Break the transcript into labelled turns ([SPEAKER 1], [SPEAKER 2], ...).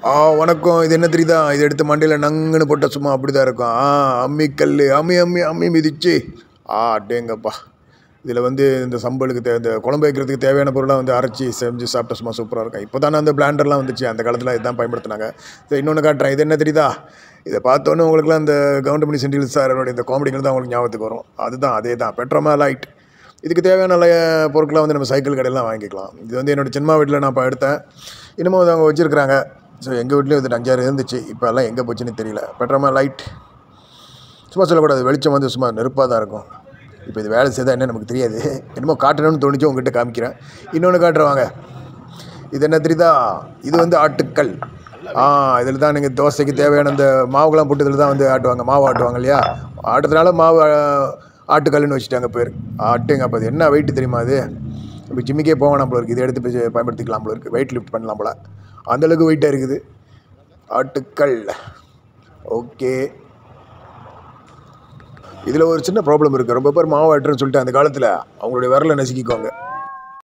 [SPEAKER 1] ஆ வணக்கம் இது என்ன தெரியுதா இது எடுத்து மண்டையில் நங்குன்னு போட்ட சும்மா அப்படி தான் இருக்கும் ஆ அம்மி கல் அம்மி அம்மி அம்மி மிதிச்சு ஆ அட்டேங்கப்பா இதில் வந்து இந்த சம்பளுக்கு தே இந்த குழம்பு வைக்கிறதுக்கு தேவையான பொருளாக வந்து அரைச்சி செஞ்சு சாப்பிட்டா சும்மா சூப்பராக இருக்கும் இப்போ தானே அந்த பிளாண்டர்லாம் வந்துச்சு அந்த காலத்தில் இதுதான் பயன்படுத்தினாங்க சரி இன்னொன்று காட்டுறேன் இது என்ன தெரியுதா இதை பார்த்தோன்னே உங்களுக்குலாம் இந்த கவுண்டமணி சென்டில் சாரோட இந்த காமெடிகள் தான் உங்களுக்கு ஞாபகத்துக்கு வரும் அதுதான் அதே தான் பெட்ரோமா லைட் இதுக்கு தேவையான நல்ல பொருட்களை வந்து நம்ம சைக்கிள் கடையிலாம் வாங்கிக்கலாம் இது வந்து என்னோடய சின்மா வீட்டில் நான் இப்போ எடுத்தேன் இன்னமும் அது அவங்க வச்சுருக்குறாங்க ஸோ எங்கள் வீட்லேயும் இது அஞ்சாறு இருந்துச்சு இப்போ எல்லாம் எங்கே போச்சுன்னு தெரியல பெட்ரோமா லைட் சும்மா சொல்லக்கூடாது வெளிச்சம் வந்து சும்மா நெருப்பாக தான் இருக்கும் இப்போ இது வேலை செய்தால் என்ன நமக்கு தெரியாது என்னமோ காட்டணும்னு தோணுச்சு உங்ககிட்ட காமிக்கிறேன் இன்னொன்று காட்டுறவாங்க இது என்ன தெரியுதா இது வந்து ஆட்டுக்கல் ஆ இதில் தான் நீங்கள் தோசைக்கு தேவையான இந்த மாவுகளாம் போட்டு இதில் தான் வந்து ஆட்டுவாங்க மாவு ஆட்டுவாங்க இல்லையா ஆட்டுறதுனால மாவு ஆ, ஆட்டுக்கல்லுன்னு வச்சுட்டாங்க பேர் ஆட்டுங்க அப்போ அது என்ன வெயிட் தெரியுமா அது இப்போ ஜிம்மிக்கே போவேன் போல இருக்குது இதை எடுத்து போய் பயன்படுத்திக்கலாம் போல இருக்குது வெயிட் லிஃப்ட் பண்ணலாம் போல அந்தளவுக்கு வெயிட்டாக இருக்குது ஆட்டுக்கல் ஓகே இதில் ஒரு சின்ன ப்ராப்ளம் இருக்குது ரொம்ப பேர் மாவு ஆட்டுறேன்னு சொல்லிட்டு அந்த காலத்தில் அவங்களுடைய விரலை நசுக்கிக்குவாங்க